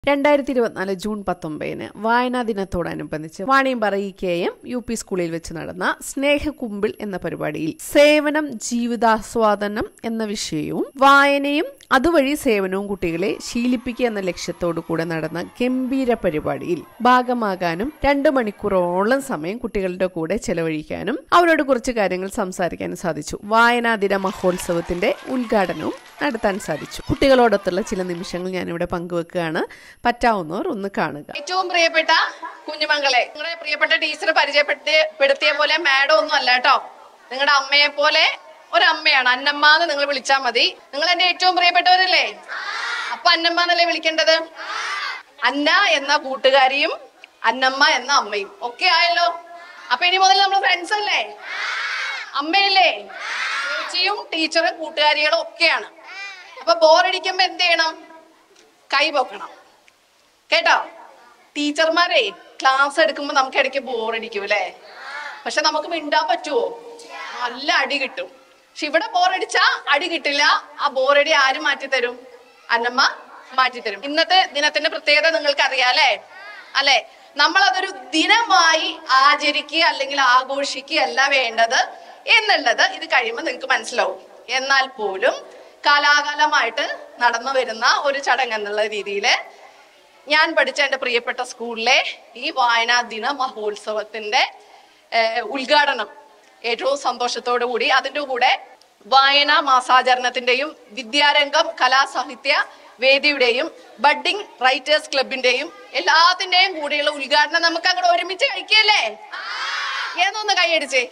രണ്ടായിരത്തി ഇരുപത്തിനാല് ജൂൺ പത്തൊമ്പതിന് വായനാ ദിനത്തോടനുബന്ധിച്ച് Vaniyampara E K M U P സ്കൂളിൽ വെച്ച് നടന്ന സ്നേഹകുമ്പിൾ എന്ന പരിപാടിയിൽ സേവനം ജീവിതാസ്വാദനം എന്ന വിഷയവും വായനയും അതുവഴി സേവനവും കുട്ടികളെ ശീലിപ്പിക്കുക എന്ന ലക്ഷ്യത്തോടു കൂടെ നടന്ന ഗംഭീര പരിപാടിയിൽ ഭാഗമാകാനും രണ്ട് മണിക്കൂറോളം സമയം കുട്ടികളുടെ കൂടെ ചെലവഴിക്കാനും അവരോട് കുറച്ച് കാര്യങ്ങൾ സംസാരിക്കാനും സാധിച്ചു വായനാ ദിന മഹോത്സവത്തിന്റെ ഉദ്ഘാടനവും നടത്താൻ സാധിച്ചു കുട്ടികളോടൊത്തുള്ള ചില നിമിഷങ്ങൾ ഞാനിവിടെ പങ്കുവെക്കുകയാണ് പറ്റാവുന്നവർ ഒന്ന് കാണുക ഏറ്റവും പ്രിയപ്പെട്ട കുഞ്ഞുമംഗളെ നിങ്ങളുടെ പ്രിയപ്പെട്ട ടീച്ചർ പരിചയപ്പെടുത്തിയ പോലെ മാഡം ഒന്നും അല്ല കേട്ടോ നിങ്ങളുടെ അമ്മയെ പോലെ ഒരമ്മയാണ് അന്നമ്മ എന്ന് നിങ്ങൾ വിളിച്ചാൽ മതി നിങ്ങൾ എന്റെ ഏറ്റവും പ്രിയപ്പെട്ടവരല്ലേ അപ്പൊ അന്നമ്മ എന്നല്ലേ വിളിക്കേണ്ടത് അന്ന എന്ന കൂട്ടുകാരിയും അന്നമ്മ എന്ന അമ്മയും ഒക്കെ ആയല്ലോ അപ്പൊ ഇനി മുതൽ നമ്മൾ ഫ്രണ്ട്സ് അല്ലേ അമ്മയല്ലേ ചേച്ചിയും ടീച്ചറും കൂട്ടുകാരികളും ഒക്കെയാണ് അപ്പൊ ബോറടിക്കുമ്പോ എന്ത് ചെയ്യണം കൈ പൊക്കണം കേട്ടോ ടീച്ചർമാരെ ക്ലാസ് എടുക്കുമ്പോ നമുക്ക് ഇടയ്ക്ക് ബോറടിക്കും അല്ലേ പക്ഷെ നമുക്ക് മിണ്ടാൻ പറ്റുമോ നല്ല അടി കിട്ടും പക്ഷെ ഇവിടെ ബോറടിച്ചാ അടി കിട്ടില്ല ആ ബോറടി ആര് മാറ്റി തരും അന്നമ്മ മാറ്റി തരും ഇന്നത്തെ ദിനത്തിന്റെ പ്രത്യേകത നിങ്ങൾക്ക് അറിയാം അല്ലേ അല്ലെ നമ്മൾ അതൊരു ദിനമായി ആചരിക്കുക അല്ലെങ്കിൽ ആഘോഷിക്കുക അല്ല വേണ്ടത് എന്നുള്ളത് ഇത് കഴിയുമ്പോൾ നിങ്ങൾക്ക് മനസ്സിലാവും എന്നാൽ പോലും കാലാകാലമായിട്ട് നടന്നു വരുന്ന ഒരു ചടങ്ങ് എന്നുള്ള രീതിയില് ഞാൻ പഠിച്ച എൻ്റെ പ്രിയപ്പെട്ട സ്കൂളിലെ ഈ വായനാ ദിന മഹോത്സവത്തിന്റെ ഏഹ്, ഉദ്ഘാടനം ഏറ്റവും സന്തോഷത്തോടു കൂടി അതിൻ്റെ കൂടെ വായനാ മാസാചരണത്തിന്റെയും വിദ്യാരംഗം കലാസാഹിത്യ വേദിയുടെയും ബഡ്ഡിംഗ് റൈറ്റേഴ്സ് ക്ലബിന്റെയും എല്ലാത്തിന്റെയും കൂടെയുള്ള ഉദ്ഘാടനം നമുക്ക് അങ്ങോട്ട് ഒരുമിച്ച് കഴിക്കല്ലേ ഏതൊന്ന് കൈയടിച്ചേ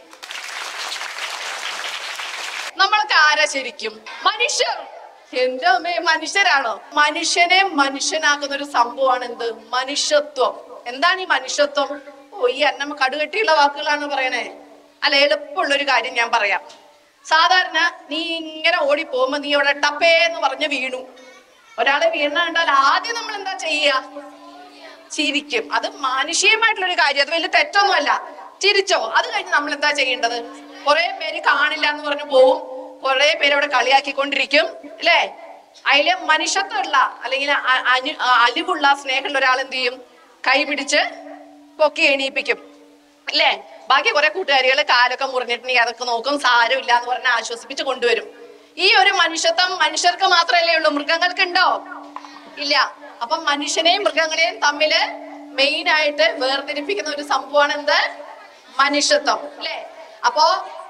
നമ്മളൊക്കെ ആരാ ശരിക്കും മനുഷ്യർ എന്റെ അമ്മേ മനുഷ്യരാണോ മനുഷ്യനെ മനുഷ്യനാക്കുന്ന ഒരു സംഭവമാണ് എന്ത് മനുഷ്യത്വം എന്താണ് ഈ മനുഷ്യത്വം ഓ ഈ അന്നമ്മ കടുകട്ടിയുള്ള വാക്കുകളാണ് പറയണേ അല്ല എളുപ്പമുള്ള ഒരു കാര്യം ഞാൻ പറയാം സാധാരണ നീ ഇങ്ങനെ ഓടി പോകുമ്പോ നീ അവിടെ ടപ്പേ എന്ന് പറഞ്ഞ് വീണു ഒരാളെ വീണ കണ്ടാൽ ആദ്യം നമ്മൾ എന്താ ചെയ്യുക ചിരിക്കും അത് മാനുഷികമായിട്ടുള്ള ഒരു കാര്യം അത് വലിയ തെറ്റൊന്നുമല്ല ചിരിച്ചോ അത് കഴിഞ്ഞ് നമ്മൾ എന്താ ചെയ്യേണ്ടത് കുറെ പേര് കാണില്ല എന്ന് പറഞ്ഞു പോവും കുറെ പേര് അവിടെ കളിയാക്കിക്കൊണ്ടിരിക്കും അല്ലേ അതില് മനുഷ്യത്വമുള്ള അല്ലെങ്കിൽ അ- അനു അ- അലിവുള്ള സ്നേഹമുള്ള ഒരാൾ എന്ത് ചെയ്യും കൈ പിടിച്ച് പൊക്കി എണീപ്പിക്കും അല്ലേ ബാക്കി കുറെ കൂട്ടുകാരികൾ കാലൊക്കെ മുറിഞ്ഞിട്ടുണ്ടെങ്കിൽ അതൊക്കെ നോക്കും സാരമില്ല എന്ന് പറഞ്ഞ് ആശ്വസിപ്പിച്ച് കൊണ്ടുവരും ഈ ഒരു മനുഷ്യത്വം മനുഷ്യർക്ക് മാത്രമല്ലേ ഉള്ളൂ മൃഗങ്ങൾക്ക് ഉണ്ടോ ഇല്ല അപ്പൊ മനുഷ്യനെയും മൃഗങ്ങളെയും തമ്മില് മെയിൻ ആയിട്ട് വേർതിരിപ്പിക്കുന്ന ഒരു സംഭവമാണ് എന്ത് മനുഷ്യത്വം അല്ലേ അപ്പോ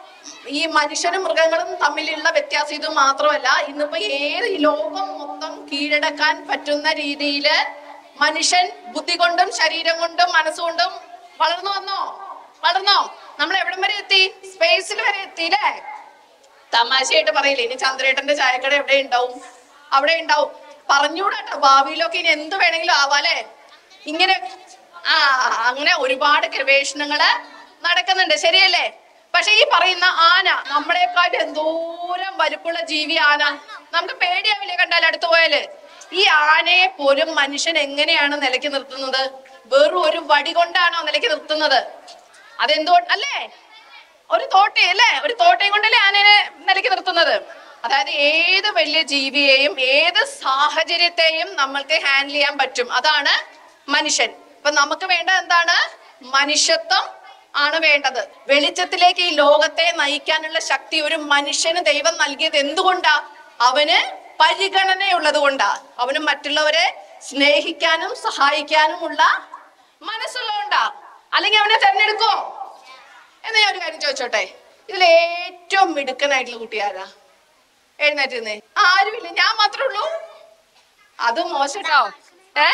ഈ മനുഷ്യനും മൃഗങ്ങളും തമ്മിലുള്ള വ്യത്യാസം ഇത് മാത്രമല്ല ഇന്നിപ്പോ ഏത് ഈ ലോകം മൊത്തം കീഴടക്കാൻ പറ്റുന്ന രീതിയില് മനുഷ്യൻ ബുദ്ധി കൊണ്ടും ശരീരം കൊണ്ടും മനസ്സുകൊണ്ടും വളർന്നു വന്നോ വളർന്നോ നമ്മൾ എവിടം വരെ എത്തി സ്പേസിൽ വരെ എത്തിയില്ലേ തമാശയായിട്ട് പറയില്ലേ ഇനി ചന്ദ്രേട്ടന്റെ ചായക്കട എവിടെ ഉണ്ടാവും അവിടെ ഉണ്ടാവും പറഞ്ഞൂടാട്ടോ ഭാവിയിലൊക്കെ ഇനി എന്ത് വേണമെങ്കിലും ആവാലേ ഇങ്ങനെ ആ അങ്ങനെ ഒരുപാട് ഗവേഷണങ്ങള് നടക്കുന്നുണ്ട് ശരിയല്ലേ പക്ഷെ ഈ പറയുന്ന ആന നമ്മളെക്കാട്ട് എന്തോരം വലുപ്പുള്ള ജീവി ആന നമുക്ക് പേടിയാവില്ലേ കണ്ടാൽ അടുത്ത് പോയാല് ഈ ആനയെ പോലും മനുഷ്യൻ എങ്ങനെയാണ് നിലയ്ക്ക് നിർത്തുന്നത് വെറും ഒരു വടി കൊണ്ടാണോ നിലയ്ക്ക് നിർത്തുന്നത് അതെന്തുകൊണ്ട് അല്ലേ ഒരു തോട്ടയും അല്ലേ ഒരു തോട്ടയും കൊണ്ടല്ലേ ആനയെ നിലയ്ക്ക് നിർത്തുന്നത് അതായത് ഏത് വലിയ ജീവിയെയും ഏത് സാഹചര്യത്തെയും നമ്മൾക്ക് ഹാൻഡിൽ ചെയ്യാൻ പറ്റും അതാണ് മനുഷ്യൻ ഇപ്പൊ നമുക്ക് വേണ്ട എന്താണ് മനുഷ്യത്വം ആണ് വേണ്ടത് വെളിച്ചത്തിലേക്ക് ഈ ലോകത്തെ നയിക്കാനുള്ള ശക്തി ഒരു മനുഷ്യന് ദൈവം നൽകിയത് എന്തുകൊണ്ടാ അവന് പരിഗണനയുള്ളത് കൊണ്ടാ അവന് മറ്റുള്ളവരെ സ്നേഹിക്കാനും സഹായിക്കാനുമുള്ള മനസ്സുള്ളതുകൊണ്ടാ അല്ലെങ്കിൽ അവനെ തെരഞ്ഞെടുക്കോ എന്നാ ഞാൻ ഒരു കാര്യം ചോദിച്ചോട്ടെ ഇതിൽ ഏറ്റവും മിടുക്കനായിട്ടുള്ള കുട്ടി ആരാ എഴുന്നേറ്റ് ആരുമില്ല ഞാൻ മാത്രമേ ഉള്ളൂ അത് മോശം കേട്ടോ ഏ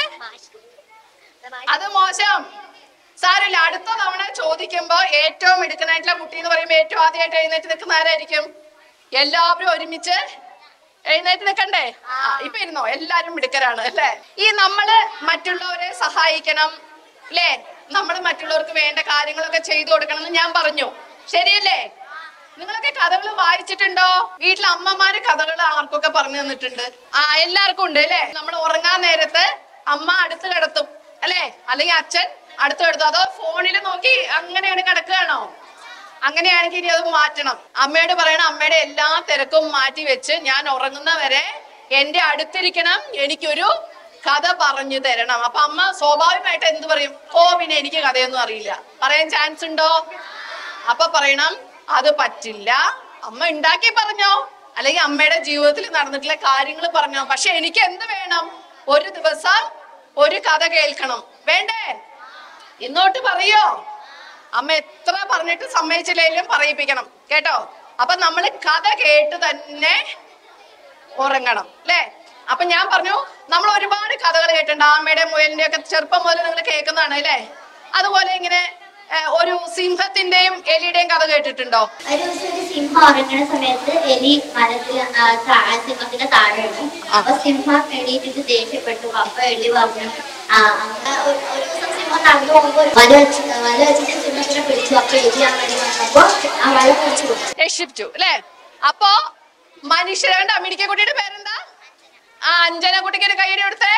അത് മോശം സാരമില്ല അടുത്ത തവണ ചോദിക്കുമ്പോ ഏറ്റവും മിടുക്കനായിട്ടുള്ള കുട്ടി എന്ന് പറയുമ്പോ ഏറ്റവും ആദ്യമായിട്ട് എഴുന്നേറ്റ് നിൽക്കുന്ന ആരായിരിക്കും എല്ലാവരും ഒരുമിച്ച് എഴുന്നേറ്റ് നിൽക്കണ്ടേ ആ ഇപ്പൊ ഇരുന്നോ എല്ലാരും മിടുക്കരാണ് അല്ലേ ഈ നമ്മള് മറ്റുള്ളവരെ സഹായിക്കണം അല്ലേ നമ്മൾ മറ്റുള്ളവർക്ക് വേണ്ട കാര്യങ്ങളൊക്കെ ചെയ്തു കൊടുക്കണം എന്ന് ഞാൻ പറഞ്ഞു ശരിയല്ലേ നിങ്ങളൊക്കെ കഥകൾ വായിച്ചിട്ടുണ്ടോ വീട്ടിലെ അമ്മമാര് കഥകൾ ആർക്കൊക്കെ പറഞ്ഞു തന്നിട്ടുണ്ട് ആ എല്ലാവർക്കും ഉണ്ട് അല്ലേ നമ്മൾ ഉറങ്ങാൻ നേരത്ത് അമ്മ അടുത്ത് കിടത്തും അല്ലേ അല്ലെങ്കിൽ അച്ഛൻ അടുത്ത് കിടത്തും അതോ ഫോണിൽ നോക്കി അങ്ങനെയാണ് കിടക്കുകയാണോ അങ്ങനെയാണെങ്കിൽ ഇനി അത് മാറ്റണം അമ്മയോട് പറയണം അമ്മയുടെ എല്ലാ തിരക്കും മാറ്റി വെച്ച് ഞാൻ ഉറങ്ങുന്നവരെ എന്റെ അടുത്തിരിക്കണം എനിക്കൊരു കഥ പറഞ്ഞു തരണം അപ്പൊ അമ്മ സ്വാഭാവികമായിട്ട് എന്ത് പറയും ഓ പിന്നെ എനിക്ക് കഥയൊന്നും അറിയില്ല പറയാൻ ചാൻസ് ഉണ്ടോ അപ്പൊ പറയണം അത് പറ്റില്ല അമ്മ ഉണ്ടാക്കി പറഞ്ഞോ അല്ലെങ്കിൽ അമ്മയുടെ ജീവിതത്തിൽ നടന്നിട്ടുള്ള കാര്യങ്ങൾ പറഞ്ഞോ പക്ഷെ എനിക്ക് എന്ത് വേണം ഒരു ദിവസം ഒരു കഥ കേൾക്കണം വേണ്ടേ ഇന്നോട്ട് പറയോ അമ്മ എത്ര പറഞ്ഞിട്ട് സമ്മതിച്ചില്ലെങ്കിലും പറയിപ്പിക്കണം കേട്ടോ അപ്പൊ നമ്മൾ കഥ കേട്ട് തന്നെ ഉറങ്ങണം അല്ലേ അപ്പൊ ഞാൻ പറഞ്ഞു നമ്മൾ ഒരുപാട് കഥകൾ കേട്ടിട്ടുണ്ട് ആമയുടെ മുയലിന്റെ ഒക്കെ ചെറുപ്പം മുതൽ നിങ്ങൾ കേൾക്കുന്നതാണ് അല്ലേ അതുപോലെ ഇങ്ങനെ ഏഹ്, ഒരു സിംഹത്തിന്റെയും എലിയുടെയും കഥ കേട്ടിട്ടുണ്ടോ ഒരു ദിവസം ഒരു സിംഹം ഉറങ്ങുന്ന സമയത്ത് എലി മരത്തിൽ ആ, താ- സിംഹത്തിന്റെ താഴെ ഇടും അപ്പൊ സിംഹം എണീറ്റിട്ട് ദേഷ്യപ്പെട്ടു അപ്പൊ എലി പറഞ്ഞു ആ അങ്ങനെ ഒരു ഒരു ദിവസം സിംഹം നടന്നു പോകുമ്പോ ഒരു വല വെച്ച് വല വെച്ചിട്ട് സിംഹത്തിനെ പിടിച്ചു അപ്പൊ എലി അങ്ങനെ വന്നപ്പോ ആ വല പിടിച്ചു കൊടുത്തു രക്ഷിച്ചു അല്ലേ അപ്പോ മനുഷ്യരുടെ അമേരിക്ക കുട്ടിയുടെ പേരെന്താ ആ അഞ്ജന കുട്ടിക്ക് ഒരു കൈയടി കൊടുത്തേ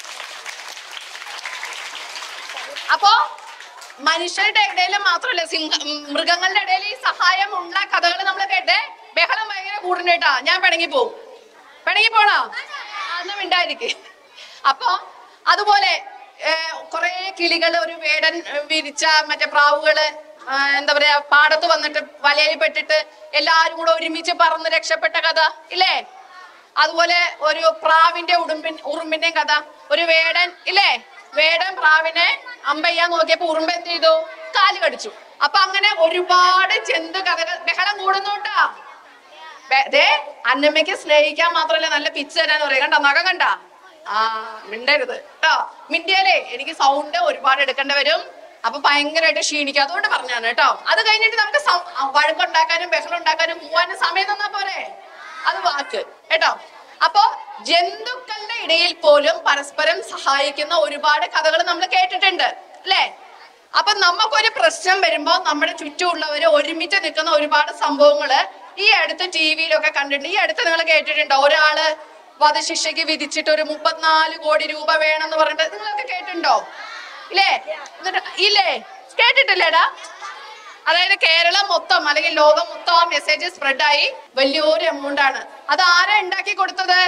അപ്പോ മനുഷ്യരുടെ ഇടയിൽ മാത്രമല്ല സിംഹ ഉം, മൃഗങ്ങളുടെ ഇടയിൽ ഈ സഹായം ഉള്ള കഥകൾ നമ്മൾ കേട്ടെ ബഹളം ഭയങ്കര കൂടുന്നുണ്ടാ ഞാൻ പിണങ്ങി പോവും പിണങ്ങി പോണോ അന്ന് മിണ്ടായിരിക്കും അപ്പൊ അതുപോലെ കുറെ കിളികൾ ഒരു വേടൻ ഏ, വിരിച്ച മറ്റേ പ്രാവുകള് ആ, എന്താ പറയാ പാടത്ത് വന്നിട്ട് വലയിൽ പെട്ടിട്ട് എല്ലാരും കൂടെ ഒരുമിച്ച് പറന്ന് രക്ഷപ്പെട്ട കഥ ഇല്ലേ അതുപോലെ ഒരു പ്രാവിന്റെ ഉടുമ്പിൻ ഉറുമ്പിന്റെയും കഥ ഒരു വേടൻ ഇല്ലേ വേടൻ പ്രാവിനെ അമ്പയ്യാൻ നോക്കിയപ്പോ ഉറുമ്പ് എന്ത് ചെയ്തു കാല് കടിച്ചു അപ്പൊ അങ്ങനെ ഒരുപാട് ജന്തു കഥകൾ ബഹളം കൂടുന്നുണ്ടാ ബെ- ദേ അന്നമ്മയ്ക്ക് സ്നേഹിക്കാൻ മാത്രമല്ല നല്ല പിച്ച് തരാൻ പറയും കണ്ട നഖം കണ്ട ആ മിണ്ടരുത് കേട്ടോ മിണ്ടിയാലേ എനിക്ക് സൗണ്ട് ഒരുപാട് എടുക്കേണ്ടി വരും അപ്പൊ ഭയങ്കരമായിട്ട് ക്ഷീണിക്കും അതുകൊണ്ട് പറഞ്ഞാണ് കേട്ടോ അത് കഴിഞ്ഞിട്ട് നമുക്ക് സം- ആ, വഴക്കുണ്ടാക്കാനും ബഹളം ഉണ്ടാക്കാനും പോവാനും സമയം തന്നാ പോരെ അത് വാക്ക് കേട്ടോ അപ്പോ ജന്തുക്കളുടെ ഇടയിൽ പോലും പരസ്പരം സഹായിക്കുന്ന ഒരുപാട് കഥകൾ നമ്മൾ കേട്ടിട്ടുണ്ട് അല്ലേ അപ്പൊ നമുക്കൊരു പ്രശ്നം വരുമ്പോ നമ്മുടെ ചുറ്റുമുള്ളവര് ഒരുമിച്ച് നിൽക്കുന്ന ഒരുപാട് സംഭവങ്ങള് ഈ അടുത്ത് ടി വിയിലൊക്കെ കണ്ടിട്ടുണ്ട് ഈ അടുത്ത് നിങ്ങൾ കേട്ടിട്ടുണ്ടോ ഒരാള് വധശിക്ഷയ്ക്ക് വിധിച്ചിട്ട് ഒരു മുപ്പത്തിനാല് കോടി രൂപ വേണമെന്ന് പറഞ്ഞിട്ട് നിങ്ങളൊക്കെ കേട്ടിട്ടുണ്ടോ ഇല്ലേ എന്നിട്ട് ഇല്ലേ കേട്ടിട്ടില്ലേടാ അതായത് കേരളം മൊത്തം അല്ലെങ്കിൽ ലോകം മൊത്തം ആ മെസ്സേജ് സ്പ്രെഡായി വലിയൊരു എമൗണ്ട് ആണ് അത് ആരാ ഉണ്ടാക്കി കൊടുത്തത്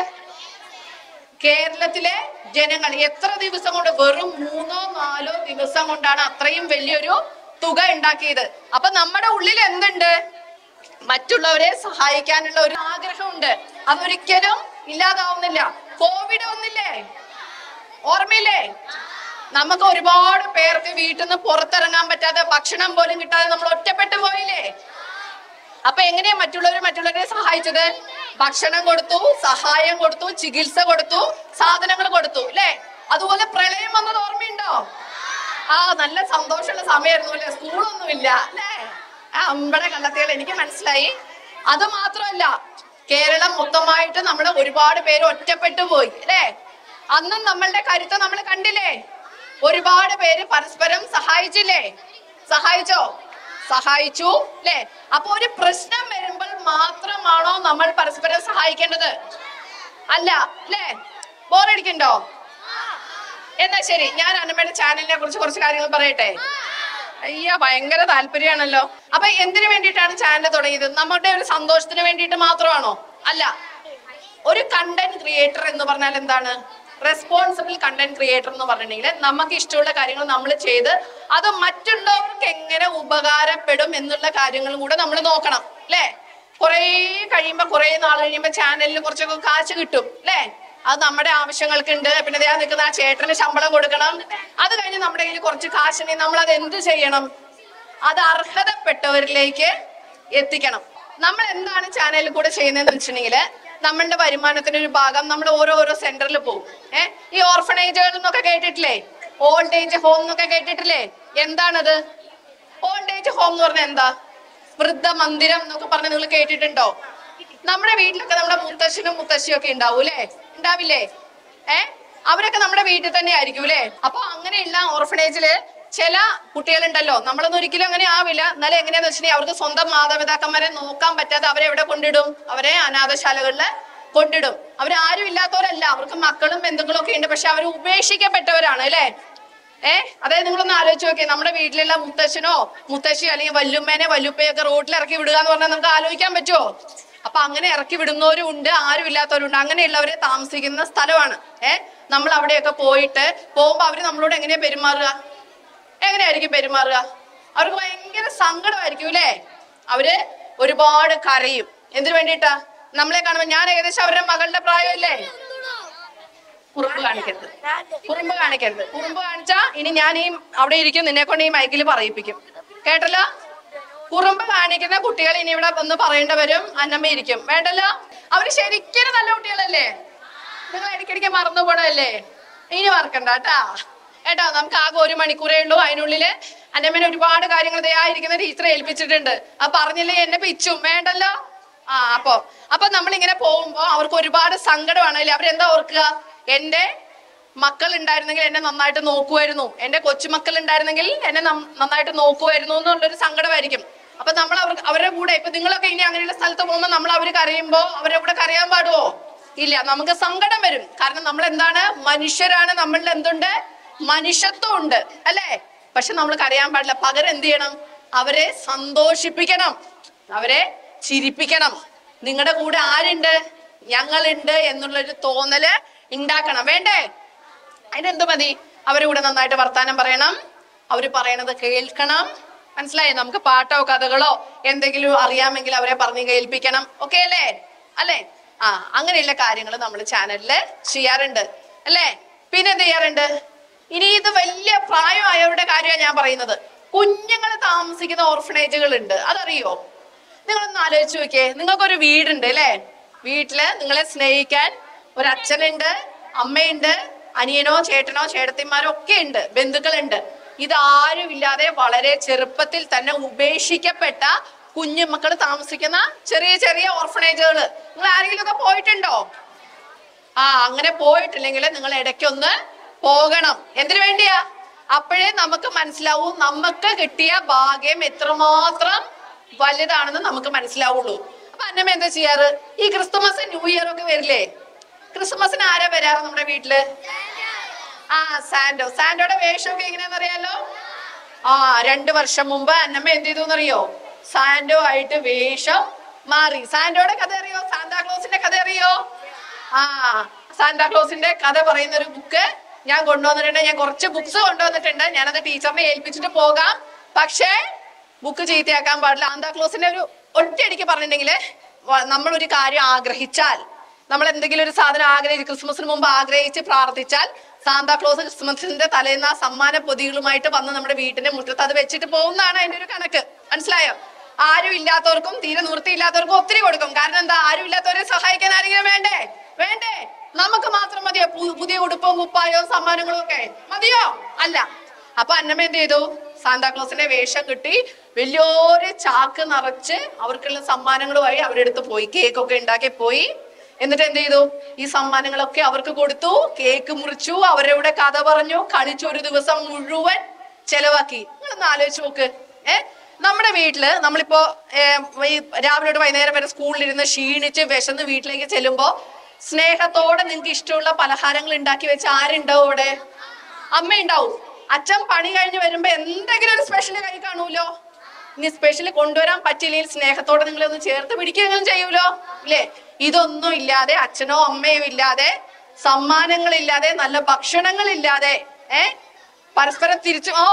കേരളത്തിലെ ജനങ്ങൾ എത്ര ദിവസം കൊണ്ട് വെറും മൂന്നോ നാലോ ദിവസം കൊണ്ടാണ് അത്രയും വലിയൊരു തുക ഉണ്ടാക്കിയത് അപ്പൊ നമ്മുടെ ഉള്ളിൽ എന്തുണ്ട് മറ്റുള്ളവരെ സഹായിക്കാനുള്ള ഒരു ആഗ്രഹമുണ്ട് അതൊരിക്കലും ഇല്ലാതാവുന്നില്ല കോവിഡ് ഒന്നില്ലേ ഓർമ്മയില്ലേ നമുക്ക് ഒരുപാട് പേർക്ക് വീട്ടിൽ നിന്ന് പുറത്തിറങ്ങാൻ പറ്റാതെ ഭക്ഷണം പോലും കിട്ടാതെ നമ്മൾ ഒറ്റപ്പെട്ടു പോയില്ലേ അപ്പൊ എങ്ങനെയാ മറ്റുള്ളവർ മറ്റുള്ളവരെ സഹായിച്ചത് ഭക്ഷണം കൊടുത്തു സഹായം കൊടുത്തു ചികിത്സ കൊടുത്തു സാധനങ്ങൾ കൊടുത്തു അല്ലേ അതുപോലെ പ്രളയം വന്നത് ഓർമ്മയുണ്ടോ ആ നല്ല സന്തോഷമുള്ള സമയമായിരുന്നു അല്ലേ സ്കൂളൊന്നുമില്ല അല്ലേ ആ അമ്പടെ കണ്ടെത്തിയാൽ എനിക്ക് മനസ്സിലായി അത് മാത്രമല്ല കേരളം മൊത്തമായിട്ട് നമ്മുടെ ഒരുപാട് പേര് ഒറ്റപ്പെട്ടു പോയി അല്ലേ അന്നും നമ്മളുടെ കരുത്ത് നമ്മൾ കണ്ടില്ലേ ഒരുപാട് പേര് പരസ്പരം സഹായിച്ചില്ലേ സഹായിച്ചോ സഹായിച്ചു അല്ലേ അപ്പൊ ഒരു പ്രശ്നം വരുമ്പോൾ മാത്രമാണോ നമ്മൾ പരസ്പരം സഹായിക്കേണ്ടത് അല്ല അല്ലേ ബോറടിക്കണ്ടോ എന്നാ ശരി ഞാൻ അന്നമ്മയുടെ ചാനലിനെ കുറിച്ച് കുറച്ച് കാര്യങ്ങൾ പറയട്ടെ അയ്യ ഭയങ്കര താല്പര്യമാണല്ലോ അപ്പൊ എന്തിനു വേണ്ടിയിട്ടാണ് ചാനൽ തുടങ്ങിയത് നമ്മുടെ ഒരു സന്തോഷത്തിന് വേണ്ടിയിട്ട് മാത്രമാണോ അല്ല ഒരു കണ്ടന്റ് ക്രിയേറ്റർ എന്ന് പറഞ്ഞാൽ എന്താണ് റെസ്പോൺസിബിൾ കണ്ടന്റ് ക്രിയേറ്റർ എന്ന് പറഞ്ഞിട്ടുണ്ടെങ്കിൽ നമുക്ക് ഇഷ്ടമുള്ള കാര്യങ്ങൾ നമ്മൾ ചെയ്ത് അത് മറ്റുള്ളവർക്ക് എങ്ങനെ ഉപകാരപ്പെടും എന്നുള്ള കാര്യങ്ങളും കൂടെ നമ്മൾ നോക്കണം അല്ലേ കുറേ കഴിയുമ്പോ കുറേ നാൾ കഴിയുമ്പോ ചാനലിൽ കുറച്ചൊക്കെ കാശ് കിട്ടും അല്ലേ അത് നമ്മുടെ ആവശ്യങ്ങൾക്ക് ഉണ്ട് പിന്നെ ദേ ആ നിൽക്കുന്ന ആ ചേട്ടന് ശമ്പളം കൊടുക്കണം അത് കഴിഞ്ഞ് നമ്മുടെ കയ്യിൽ കുറച്ച് കാശുണ്ടെങ്കിൽ നമ്മൾ അത് എന്ത് ചെയ്യണം അത് അർഹതപ്പെട്ടവരിലേക്ക് എത്തിക്കണം നമ്മൾ എന്താണ് ചാനലിൽ കൂടെ ചെയ്യുന്നതെന്ന് വെച്ചിട്ടുണ്ടെങ്കിൽ നമ്മളുടെ വരുമാനത്തിന്റെ ഒരു ഭാഗം നമ്മൾ ഓരോ ഓരോ സെന്ററിൽ പോകും ഏഹ് ഈ ഓർഫനേജുകൾ എന്നൊക്കെ കേട്ടിട്ടില്ലേ ഓൾഡ് ഏജ് ഹോം എന്നൊക്കെ കേട്ടിട്ടില്ലേ എന്താണത് ഓൾഡ് ഏജ് ഹോം എന്ന് പറഞ്ഞാൽ എന്താ വൃദ്ധ മന്ദിരം എന്നൊക്കെ പറഞ്ഞ് നിങ്ങൾ കേട്ടിട്ടുണ്ടോ നമ്മുടെ വീട്ടിലൊക്കെ നമ്മുടെ മുത്തശ്ശനും മുത്തശ്ശിയും ഒക്കെ ഉണ്ടാവും അല്ലേ ഉണ്ടാവില്ലേ ഏ അവരൊക്കെ നമ്മുടെ വീട്ടിൽ തന്നെ ആയിരിക്കും അല്ലേ അപ്പൊ അങ്ങനെയുള്ള ഓർഫനേജില് ചില കുട്ടികളുണ്ടല്ലോ നമ്മളൊന്നും ഒരിക്കലും അങ്ങനെ ആവില്ല എന്നാലും എങ്ങനെയാന്ന് വെച്ചിട്ടുണ്ടെങ്കിൽ അവർക്ക് സ്വന്തം മാതാപിതാക്കന്മാരെ നോക്കാൻ പറ്റാതെ അവരെ എവിടെ കൊണ്ടിടും അവരെ അനാഥശാലകളില് കൊണ്ടിടും അവരാരും ഇല്ലാത്തവരല്ല അവർക്ക് മക്കളും ബന്ധുക്കളും ഒക്കെ ഉണ്ട് പക്ഷെ അവർ ഉപേക്ഷിക്കപ്പെട്ടവരാണ് അല്ലേ ഏ അതായത് നിങ്ങളൊന്ന് ആലോചിച്ച് നോക്കിയേ നമ്മുടെ വീട്ടിലുള്ള മുത്തശ്ശനോ മുത്തശ്ശിയോ അല്ലെങ്കിൽ വല്ലുമ്മേനെ വല്ലുപ്പയൊക്കെ റോഡിൽ ഇറക്കി വിടുക എന്ന് പറഞ്ഞാൽ നമുക്ക് ആലോചിക്കാൻ പറ്റുമോ അപ്പൊ അങ്ങനെ ഇറക്കി വിടുന്നവരും ഉണ്ട് ആരും ഇല്ലാത്തവരും ഉണ്ട് അങ്ങനെയുള്ളവരെ താമസിക്കുന്ന സ്ഥലമാണ് ഏ നമ്മൾ അവിടെയൊക്കെ പോയിട്ട് പോകുമ്പോ അവര് നമ്മളോട് എങ്ങനെയാ പെരുമാറുക എങ്ങനെയായിരിക്കും പെരുമാറുക അവർക്ക് ഭയങ്കര സങ്കടമായിരിക്കും അല്ലേ അവര് ഒരുപാട് കരയും എന്തിനു വേണ്ടിയിട്ടാ നമ്മളെ കാണുമ്പോ ഞാൻ ഏകദേശം അവരുടെ മകളുടെ പ്രായമല്ലേ കുറുമ്പ് കാണിക്കരുത് കുറുമ്പ് കാണിക്കരുത് കുറുമ്പ് കാണിച്ചാ ഇനി ഞാൻ ഈ അവിടെ ഇരിക്കും നിന്നെ കൊണ്ട് ഈ മൈക്കിൽ പറയിപ്പിക്കും കേട്ടല്ലോ കുറുമ്പ് കാണിക്കുന്ന കുട്ടികൾ ഇനി ഇവിടെ ഒന്ന് പറയേണ്ട വരും അന്നമ്മ ഇരിക്കും വേണ്ടല്ലോ അവര് ശരിക്കും നല്ല കുട്ടികളല്ലേ നിങ്ങൾ ഇടയ്ക്കിടയ്ക്ക് മറന്നു പോണല്ലേ ഇനി മറക്കണ്ട കേട്ടാ കേട്ടോ നമുക്ക് ആകെ ഒരു മണിക്കൂറേ ഉള്ളൂ അതിനുള്ളില് അന്നമ്മേനെ ഒരുപാട് കാര്യങ്ങൾ ദയായിരിക്കുന്ന ടീച്ചറെ ഏൽപ്പിച്ചിട്ടുണ്ട് ആ പറഞ്ഞില്ലേ എന്നെ പിച്ചും വേണ്ടല്ലോ ആ അപ്പൊ അപ്പൊ നമ്മൾ ഇങ്ങനെ പോകുമ്പോ അവർക്ക് ഒരുപാട് സങ്കടമാണല്ലേ അവരെന്താ ഓർക്കുക എന്റെ മക്കൾ ഉണ്ടായിരുന്നെങ്കിൽ എന്നെ നന്നായിട്ട് നോക്കുമായിരുന്നു എന്റെ കൊച്ചുമക്കൾ ഉണ്ടായിരുന്നെങ്കിൽ എന്നെ നം- നന്നായിട്ട് നോക്കുമായിരുന്നു എന്നുള്ളൊരു സങ്കടമായിരിക്കും അപ്പൊ നമ്മൾ അവർക്ക് അവരുടെ കൂടെ ഇപ്പൊ നിങ്ങളൊക്കെ ഇനി അങ്ങനെയുള്ള സ്ഥലത്ത് പോകുമ്പോൾ നമ്മൾ അവർ കരയുമ്പോ അവരുടെ കൂടെ കരയാൻ പാടുവോ ഇല്ല നമുക്ക് സങ്കടം വരും കാരണം നമ്മൾ എന്താണ് മനുഷ്യരാണ് നമ്മളിൽ എന്തുണ്ട് മനുഷ്യത്വം ഉണ്ട് അല്ലേ പക്ഷെ നമ്മൾ കരയാൻ പാടില്ല പകരം എന്ത് ചെയ്യണം അവരെ സന്തോഷിപ്പിക്കണം അവരെ ചിരിപ്പിക്കണം നിങ്ങളുടെ കൂടെ ആരുണ്ട് ഞങ്ങളുണ്ട് എന്നുള്ളൊരു തോന്നല് ഉണ്ടാക്കണം വേണ്ടേ അതിനെന്ത് മതി അവരുടെ കൂടെ നന്നായിട്ട് വർത്താനം പറയണം അവര് പറയണത് കേൾക്കണം മനസ്സിലായി നമുക്ക് പാട്ടോ കഥകളോ എന്തെങ്കിലും അറിയാമെങ്കിൽ അവരെ പറഞ്ഞ് കേൾപ്പിക്കണം ഓക്കെ അല്ലേ അല്ലേ ആ അങ്ങനെയുള്ള കാര്യങ്ങൾ നമ്മൾ ചാനലില് ചെയ്യാറുണ്ട് അല്ലേ പിന്നെ എന്ത് ചെയ്യാറുണ്ട് ഇനി ഇത് വലിയ പ്രായമായവരുടെ കാര്യമാണ് ഞാൻ പറയുന്നത് കുഞ്ഞുങ്ങൾ താമസിക്കുന്ന ഓർഫനേജുകൾ ഉണ്ട് അതറിയോ നിങ്ങളൊന്ന് ആലോചിച്ച് നോക്കിയേ നിങ്ങൾക്കൊരു വീടുണ്ട് അല്ലേ വീട്ടില് നിങ്ങളെ സ്നേഹിക്കാൻ ഒരു അച്ഛനുണ്ട് അമ്മയുണ്ട് അനിയനോ ചേട്ടനോ ചേട്ടത്തിമാരോ ഒക്കെ ഉണ്ട് ബന്ധുക്കളുണ്ട് ഇതാരും ഇല്ലാതെ വളരെ ചെറുപ്പത്തിൽ തന്നെ ഉപേക്ഷിക്കപ്പെട്ട കുഞ്ഞുമക്കൾ താമസിക്കുന്ന ചെറിയ ചെറിയ ഓർഫനേജുകൾ നിങ്ങൾ ആരെങ്കിലും ഒക്കെ പോയിട്ടുണ്ടോ ആ അങ്ങനെ പോയിട്ടില്ലെങ്കിൽ നിങ്ങൾ ഇടയ്ക്കൊന്ന് പോകണം എന്തിനു വേണ്ടിയാ അപ്പോഴേ നമുക്ക് മനസ്സിലാവൂ നമുക്ക് കിട്ടിയ ഭാഗ്യം എത്രമാത്രം വലുതാണെന്ന് നമുക്ക് മനസ്സിലാവുള്ളൂ അപ്പൊ അന്നമ്മ എന്താ ചെയ്യാറ് ഈ ക്രിസ്തുമസ് ന്യൂ ഇയർ ഒക്കെ വരില്ലേ ക്രിസ്മസിന് ആരാ വരാറ് നമ്മുടെ വീട്ടില് ആ സാൻഡോ സാൻഡോയുടെ വേഷമൊക്കെ എങ്ങനെയാന്ന് അറിയാലോ ആ രണ്ടു വർഷം മുമ്പ് അന്നമ്മ എന്ത് ചെയ്തു എന്നറിയോ സാൻഡോ ആയിട്ട് വേഷം മാറി സാൻഡോയുടെ കഥ അറിയോ സാന്താക്ലോസിന്റെ കഥ അറിയോ ആ സാന്താക്ലോസിന്റെ കഥ പറയുന്ന ഒരു ബുക്ക് ഞാൻ കൊണ്ടുവന്നിട്ടുണ്ട് ഞാൻ കുറച്ച് ബുക്സ് കൊണ്ടുവന്നിട്ടുണ്ട് ഞാനത് ടീച്ചറിനെ ഏൽപ്പിച്ചിട്ട് പോകാം പക്ഷേ ബുക്ക് ചീത്തയാക്കാൻ പാടില്ല സാന്താക്ലോസിന്റെ ഒരു ഒറ്റയടിക്ക് പറഞ്ഞിട്ടുണ്ടെങ്കിൽ നമ്മൾ ഒരു കാര്യം ആഗ്രഹിച്ചാൽ നമ്മൾ എന്തെങ്കിലും ഒരു സാധനം ആഗ്രഹിച്ച് ക്രിസ്മസിന് മുമ്പ് ആഗ്രഹിച്ച് പ്രാർത്ഥിച്ചാൽ സാന്താക്ലോസ് ക്രിസ്മസിന്റെ തലേന്ന് ആ സമ്മാന പൊതികളുമായിട്ട് വന്ന് നമ്മുടെ വീട്ടിന്റെ മുറ്റത്ത് അത് വെച്ചിട്ട് പോകുന്നതാണ് അതിന്റെ ഒരു കണക്ക് മനസ്സിലായോ ആരും ഇല്ലാത്തവർക്കും തീരെ നിവൃത്തിയില്ലാത്തവർക്കും ഒത്തിരി കൊടുക്കും കാരണം എന്താ ആരും ഇല്ലാത്തവരെ സഹായിക്കാൻ ആരെങ്കിലും വേണ്ടേ വേണ്ടേ നമുക്ക് മാത്രം മതിയോ പു- പുതിയ ഉടുപ്പും കുപ്പായവും സമ്മാനങ്ങളും ഒക്കെ മതിയോ അല്ല അപ്പൊ അന്നമ്മ എന്ത് ചെയ്തു സാന്താക്ലോസിന്റെ വേഷം കിട്ടി വലിയൊരു ചാക്ക് നിറച്ച് അവർക്കുള്ള സമ്മാനങ്ങളുമായി അവരുടെ അടുത്ത് പോയി കേക്കൊക്കെ ഉണ്ടാക്കി പോയി എന്നിട്ട് എന്ത് ചെയ്തു ഈ സമ്മാനങ്ങളൊക്കെ അവർക്ക് കൊടുത്തു കേക്ക് മുറിച്ചു അവരുടെ കൂടെ കഥ പറഞ്ഞു കളിച്ചു ഒരു ദിവസം മുഴുവൻ ചെലവാക്കി നിങ്ങളൊന്ന് ആലോചിച്ച് നോക്ക് ഏ നമ്മുടെ വീട്ടില് നമ്മളിപ്പോ ഏ, ഈ രാവിലെ തൊട്ട് വൈകുന്നേരം വരെ സ്കൂളിലിരുന്ന് ക്ഷീണിച്ച് വിശന്ന് വീട്ടിലേക്ക് ചെല്ലുമ്പോ സ്നേഹത്തോടെ നിങ്ങൾക്ക് ഇഷ്ടമുള്ള പലഹാരങ്ങൾ ഉണ്ടാക്കി വെച്ച് ആരുണ്ടാവും അവിടെ അമ്മ ഉണ്ടാവും അച്ഛൻ പണി കഴിഞ്ഞ് വരുമ്പോ എന്തെങ്കിലും ഒരു സ്പെഷ്യൽ കൈ കാണൂലോ ഇനി സ്പെഷ്യൽ കൊണ്ടുവരാൻ പറ്റില്ലെങ്കിൽ സ്നേഹത്തോടെ നിങ്ങളെ ഒന്ന് ചേർത്ത് പിടിക്കുകയെങ്കിലും ചെയ്യൂലോ ഇല്ലേ ഇതൊന്നും ഇല്ലാതെ അച്ഛനോ അമ്മയോ ഇല്ലാതെ സമ്മാനങ്ങളില്ലാതെ നല്ല ഭക്ഷണങ്ങളില്ലാതെ ഏ പരസ്പരം തിരിച്ചു ഓ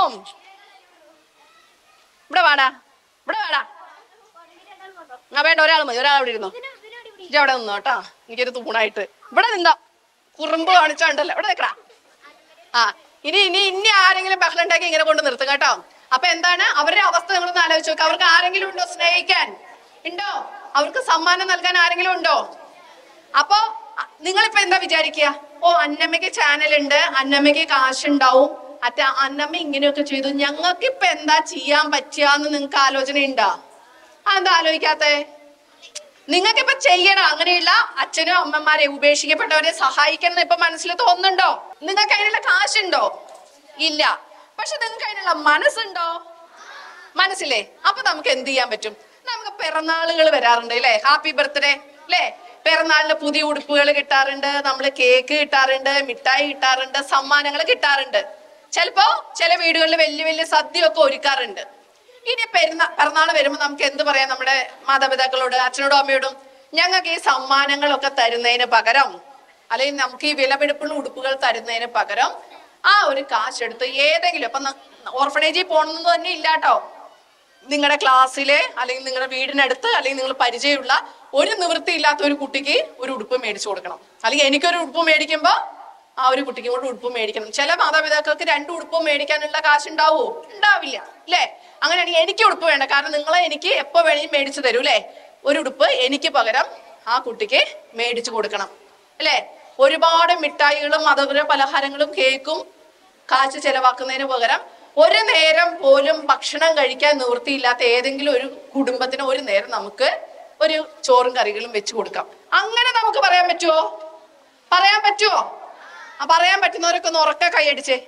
ഇവിടെ വാടാ ഇവിടെ വാടാ ആ വേണ്ട ഒരാൾ മതി ഒരാൾ അവിടെ ഇരുന്നോ ഇജ്ജ് അവിടെ നിന്നോ കേട്ടാ എനിക്കൊരു തൂണായിട്ട് ഇവിടെ നിന്നോ കുറുമ്പ് കാണിച്ചോണ്ടല്ലോ ഇവിടെ നിൽക്കടാ ആ ഇനി ഇനി ഇനി ആരെങ്കിലും ബഹളം ഉണ്ടാക്കി ഇങ്ങനെ കൊണ്ട് നിർത്തും കേട്ടോ അപ്പൊ എന്താണ് അവരുടെ അവസ്ഥ നിങ്ങളൊന്ന് ആലോചിച്ച് നോക്ക് അവർക്ക് ആരെങ്കിലും ഉണ്ടോ സ്നേഹിക്കാൻ ഉണ്ടോ അവർക്ക് സമ്മാനം നൽകാൻ ആരെങ്കിലും ഉണ്ടോ അപ്പൊ അ- നിങ്ങളിപ്പോ എന്താ വിചാരിക്കുക ഓ അന്നമ്മയ്ക്ക് ചാനൽ ഉണ്ട് അന്നമ്മയ്ക്ക് കാശുണ്ടാവും അറ്റ അന്നമ്മ ഇങ്ങനെയൊക്കെ ചെയ്തു ഞങ്ങൾക്ക് ഇപ്പൊ എന്താ ചെയ്യാൻ പറ്റുകയെന്ന് നിങ്ങൾക്ക് ആലോചന ഉണ്ടോ അതെന്താ ആലോചിക്കാത്തേ നിങ്ങൾക്ക് ഇപ്പൊ ചെയ്യണം അങ്ങനെയുള്ള അച്ഛനും അമ്മമാരെ ഉപേക്ഷിക്കപ്പെട്ടവരെ സഹായിക്കണം എന്ന് ഇപ്പൊ മനസ്സിൽ തോന്നുന്നുണ്ടോ നിങ്ങൾക്ക് അതിനുള്ള കാശുണ്ടോ ഇല്ല പക്ഷെ നിങ്ങൾക്ക് അതിനുള്ള മനസ്സുണ്ടോ മനസ്സില്ലേ അപ്പൊ നമുക്ക് എന്ത് ചെയ്യാൻ പറ്റും നമുക്ക് പിറന്നാളുകൾ വരാറുണ്ട് അല്ലേ ഹാപ്പി ബർത്ത്ഡേ അല്ലേ പിറന്നാളിന് പുതിയ ഉടുപ്പുകൾ കിട്ടാറുണ്ട് നമ്മൾ കേക്ക് കിട്ടാറുണ്ട് മിഠായി കിട്ടാറുണ്ട് സമ്മാനങ്ങൾ കിട്ടാറുണ്ട് ചിലപ്പോ ചില വീടുകളിൽ വലിയ വലിയ സദ്യയൊക്കെ ഒരുക്കാറുണ്ട് ഇനി പെരുന്നാ പിറന്നാൾ വരുമ്പോൾ നമുക്ക് എന്ത് പറയാം നമ്മുടെ മാതാപിതാക്കളോട് അച്ഛനോടും അമ്മയോടും ഞങ്ങൾക്ക് ഈ സമ്മാനങ്ങളൊക്കെ തരുന്നതിന് പകരം അല്ലെങ്കിൽ നമുക്ക് ഈ വിലപിടിപ്പുള്ള ഉടുപ്പുകൾ തരുന്നതിന് പകരം ആ ഒരു കാശെടുത്ത് ഏതെങ്കിലും ഇപ്പൊ ഓർഫണേജിൽ പോകണമെന്ന് തന്നെ ഇല്ലാട്ടോ നിങ്ങളുടെ ക്ലാസ്സിലെ അല്ലെങ്കിൽ നിങ്ങളുടെ വീടിനടുത്ത് അല്ലെങ്കിൽ നിങ്ങൾ പരിചയമുള്ള ഒരു നിവൃത്തി ഇല്ലാത്ത ഒരു കുട്ടിക്ക് ഒരു ഉടുപ്പ് മേടിച്ചു കൊടുക്കണം അല്ലെങ്കിൽ എനിക്കൊരു ഉടുപ്പ് മേടിക്കുമ്പോ ആ ഒരു കുട്ടിക്ക് കൂടെ ഉടുപ്പ് മേടിക്കണം ചില മാതാപിതാക്കൾക്ക് രണ്ട് ഉടുപ്പ് മേടിക്കാനുള്ള കാശ് ഉണ്ടാവോ ഉണ്ടാവില്ല അല്ലേ അങ്ങനെയാണെങ്കിൽ എനിക്ക് ഉടുപ്പ് വേണ്ട കാരണം നിങ്ങളെ എനിക്ക് എപ്പോ വേണമെങ്കിലും മേടിച്ചു തരൂ അല്ലേ ഒരു ഉടുപ്പ് എനിക്ക് പകരം ആ കുട്ടിക്ക് മേടിച്ചു കൊടുക്കണം അല്ലേ ഒരുപാട് മിഠായികളും മധുര പലഹാരങ്ങളും കേക്കും കാശ് ചെലവാക്കുന്നതിന് പകരം ഒരു നേരം പോലും ഭക്ഷണം കഴിക്കാൻ നിവൃത്തിയില്ലാത്ത ഏതെങ്കിലും ഒരു കുടുംബത്തിന് ഒരു നേരം നമുക്ക് ഒരു ചോറും കറികളും വെച്ചു കൊടുക്കാം അങ്ങനെ നമുക്ക് പറയാൻ പറ്റുമോ പറയാൻ പറ്റുമോ ആ പറയാൻ പറ്റുന്നവരൊക്കെ ഒന്ന് ഉറക്കെ കൈയടിച്ചേ